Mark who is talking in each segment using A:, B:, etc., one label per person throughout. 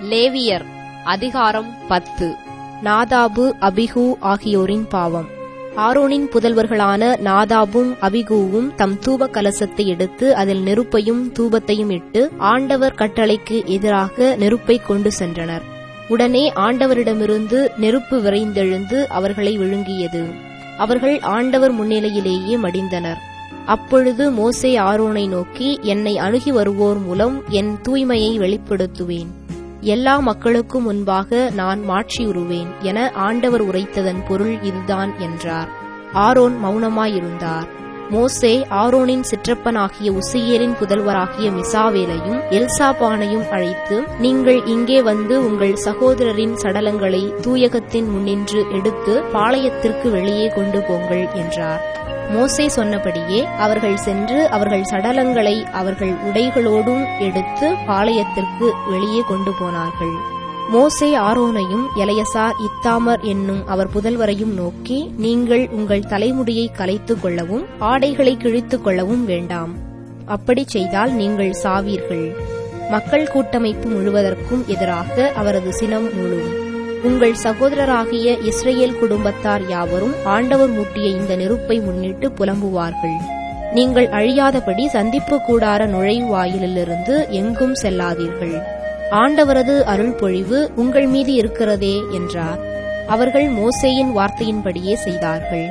A: லேவியர் அதிகாரம் பத்து
B: நாதாபு அபிகு ஆகியோரின் பாவம் ஆரோனின் புதல்வர்களான நாதாபும் அபிகூவும் தம் தூப கலசத்தை எடுத்து அதில் நெருப்பையும் தூபத்தையும் இட்டு ஆண்டவர் கட்டளைக்கு எதிராக நெருப்பை கொண்டு சென்றனர் உடனே ஆண்டவரிடமிருந்து நெருப்பு விரைந்தெழுந்து அவர்களை விழுங்கியது அவர்கள் ஆண்டவர் முன்னிலையிலேயே மடிந்தனர் அப்பொழுது மோசே ஆரோனை நோக்கி என்னை அணுகி வருவோர் மூலம் என் தூய்மையை வெளிப்படுத்துவேன் எல்லா மக்களுக்கும் முன்பாக நான் மாட்சியுறுவேன் என ஆண்டவர் உரைத்ததன் பொருள் இதுதான் என்றார் ஆரோன் மௌனமாயிருந்தார் மோசே ஆரோனின் சிற்றப்பனாகிய உசியேலின் புதல்வராகிய மிசாவேலையும் எல்சாபானையும் அழைத்து நீங்கள் இங்கே வந்து உங்கள் சகோதரரின் சடலங்களை தூயகத்தின் முன்னின்று எடுத்து பாளையத்திற்கு வெளியே கொண்டு போங்கள் என்றார் மோசே சொன்னபடியே அவர்கள் சென்று அவர்கள் சடலங்களை அவர்கள் உடைகளோடும் எடுத்து பாளையத்திற்கு வெளியே கொண்டு போனார்கள் மோசே ஆரோனையும் எலையசார் இத்தாமர் என்னும் அவர் புதல்வரையும் நோக்கி நீங்கள் உங்கள் தலைமுடியை கலைத்துக் கொள்ளவும் ஆடைகளை கிழித்துக் கொள்ளவும் வேண்டாம் அப்படி செய்தால் நீங்கள் சாவீர்கள் மக்கள் கூட்டமைப்பு முழுவதற்கும் எதிராக அவரது சினம் முழும் உங்கள் சகோதரராகிய இஸ்ரேல் குடும்பத்தார் யாவரும் ஆண்டவர் மூட்டிய இந்த நெருப்பை முன்னிட்டு புலம்புவார்கள் நீங்கள் அழியாதபடி சந்திப்பு கூடார நுழைவாயிலிலிருந்து எங்கும் செல்லாதீர்கள் ஆண்டவரது அருள் பொழிவு உங்கள் மீது இருக்கிறதே என்றார் அவர்கள் மோசேயின் வார்த்தையின்படியே செய்தார்கள்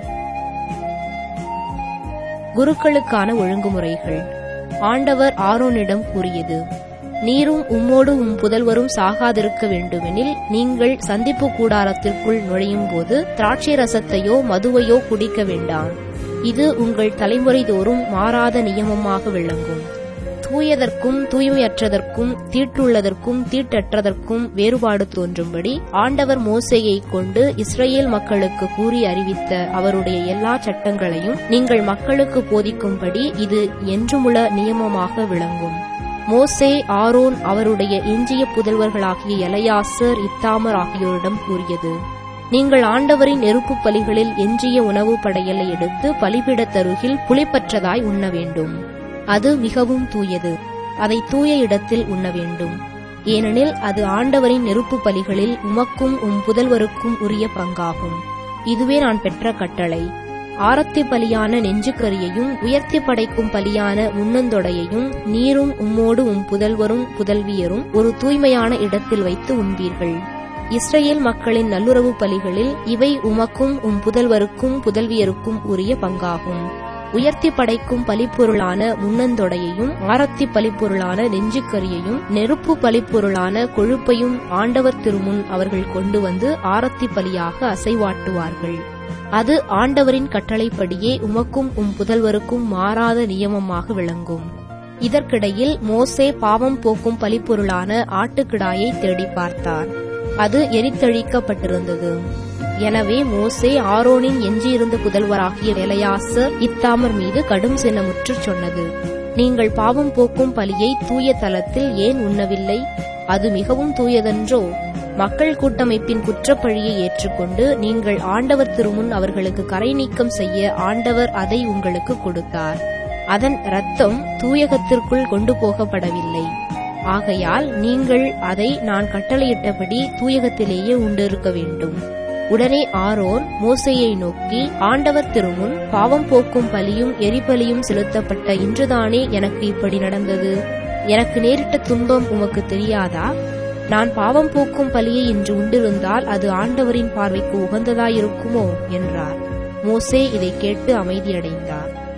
B: குருக்களுக்கான ஒழுங்குமுறைகள் ஆண்டவர் ஆரோனிடம் கூறியது நீரும் உம்மோடு உம் புதல்வரும் சாகாதிருக்க வேண்டுமெனில் நீங்கள் சந்திப்பு கூடாரத்திற்குள் நுழையும் போது திராட்சை ரசத்தையோ மதுவையோ குடிக்க வேண்டாம் இது உங்கள் தலைமுறை தோறும் மாறாத நியமமாக விளங்கும் தூயதற்கும் தூய்மையற்றதற்கும் தீட்டுள்ளதற்கும் தீட்டற்றதற்கும் வேறுபாடு தோன்றும்படி ஆண்டவர் மோசையை கொண்டு இஸ்ரேல் மக்களுக்கு கூறி அறிவித்த அவருடைய எல்லா சட்டங்களையும் நீங்கள் மக்களுக்கு போதிக்கும்படி இது என்றுமுள்ள நியமமாக விளங்கும் மோசே ஆரோன் அவருடைய எஞ்சிய புதல்வர்களாகிய எலையாசர் இத்தாமர் ஆகியோரிடம் கூறியது நீங்கள் ஆண்டவரின் நெருப்பு பலிகளில் எஞ்சிய உணவு படையலை எடுத்து பலிபிடத்தருகில் புளிப்பற்றதாய் உண்ண வேண்டும் அது மிகவும் தூயது அதை தூய இடத்தில் உண்ண வேண்டும் ஏனெனில் அது ஆண்டவரின் நெருப்பு பலிகளில் உமக்கும் உம் புதல்வருக்கும் உரிய பங்காகும் இதுவே நான் பெற்ற கட்டளை ஆரத்தி பலியான நெஞ்சுக்கரியையும் உயர்த்தி படைக்கும் பலியான முன்னந்தொடையையும் நீரும் உம்மோடு உம் புதல்வரும் புதல்வியரும் ஒரு தூய்மையான இடத்தில் வைத்து உண்பீர்கள் இஸ்ரேல் மக்களின் நல்லுறவு பலிகளில் இவை உமக்கும் உம் புதல்வருக்கும் புதல்வியருக்கும் உரிய பங்காகும் உயர்த்தி படைக்கும் பலிப்பொருளான முன்னந்தொடையையும் ஆரத்தி பலிப்பொருளான நெஞ்சுக்கரியையும் நெருப்பு பலிப்பொருளான கொழுப்பையும் ஆண்டவர் திருமுன் அவர்கள் கொண்டு வந்து ஆரத்தி பலியாக அசைவாட்டுவார்கள் அது ஆண்டவரின் கட்டளைப்படியே உமக்கும் உம் புதல்வருக்கும் மாறாத நியமமாக விளங்கும் இதற்கிடையில் மோசே பாவம் போக்கும் பலிப்பொருளான ஆட்டுக்கிடாயை தேடி பார்த்தார் அது எரித்தழிக்கப்பட்டிருந்தது எனவே மோசே ஆரோனின் எஞ்சியிருந்த புதல்வராகிய எலையாசர் இத்தாமர் மீது கடும் சின்னமுற்று சொன்னது நீங்கள் பாவம் போக்கும் பலியை தூய தலத்தில் ஏன் உண்ணவில்லை அது மிகவும் தூயதன்றோ மக்கள் கூட்டமைப்பின் குற்றப்பழியை ஏற்றுக்கொண்டு நீங்கள் ஆண்டவர் திருமுன் அவர்களுக்கு கரை நீக்கம் செய்ய ஆண்டவர் அதை உங்களுக்கு கொடுத்தார் அதன் இரத்தம் தூயகத்திற்குள் கொண்டு போகப்படவில்லை ஆகையால் நீங்கள் அதை நான் கட்டளையிட்டபடி தூயகத்திலேயே உண்டிருக்க வேண்டும் உடனே ஆரோன் மோசையை நோக்கி ஆண்டவர் திருமுன் பாவம் போக்கும் பலியும் எரிபலியும் செலுத்தப்பட்ட இன்றுதானே எனக்கு இப்படி நடந்தது எனக்கு நேரிட்ட துன்பம் உமக்கு தெரியாதா நான் பாவம் போக்கும் பலியை இன்று உண்டிருந்தால் அது ஆண்டவரின் பார்வைக்கு உகந்ததாயிருக்குமோ என்றார் மோசே இதை கேட்டு அமைதியடைந்தார்